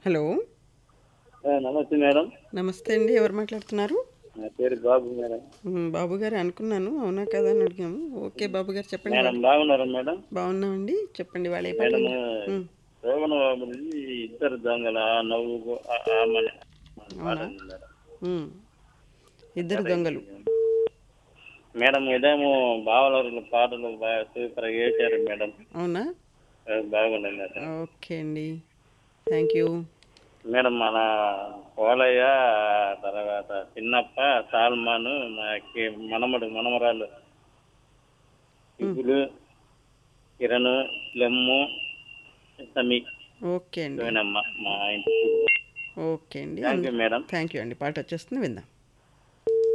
Hello ఆ, నమస్తే madam నమస్తే అండి ఎవరు మాట్లాడుతున్నారు నా పేరు బాబు మేడం మ్, బాబు గారు అనుకున్నాను అవునా కదా అని అడిగాము ఓకే బాబు గారు చెప్పండి మేడం బాగున్నారా మేడం బాగున్నామండి చెప్పండి వాళ్ళ ఏ పాట మేడం మ్, రోగన బాబుది ఇద్దరు దొంగల ఆ నవ్వు ఆ- ఆమని పాడండి మేడం. మ్. ఇద్దరు దొంగలు మేడం ఇదేమో బావలూరుల పాటలు బాగా సూపర్ వేశారు మేడం అవునా ఆ, బాగున్నాయి మేడం ఓకే అండి థ్యాంక్ యూ మేడం మన పోలయ్య తర్వాత చిన్నప్ప సాల్మాను మనకి మనమడు మనమరాలు ఇగులు కిరణ్ లెమ్ము సమీ ఓకే అండి సోనమ్మ మా ఇంటి ఓకే అండి thank you madam thank you అండి పాట వచ్చేస్తుంది విందాం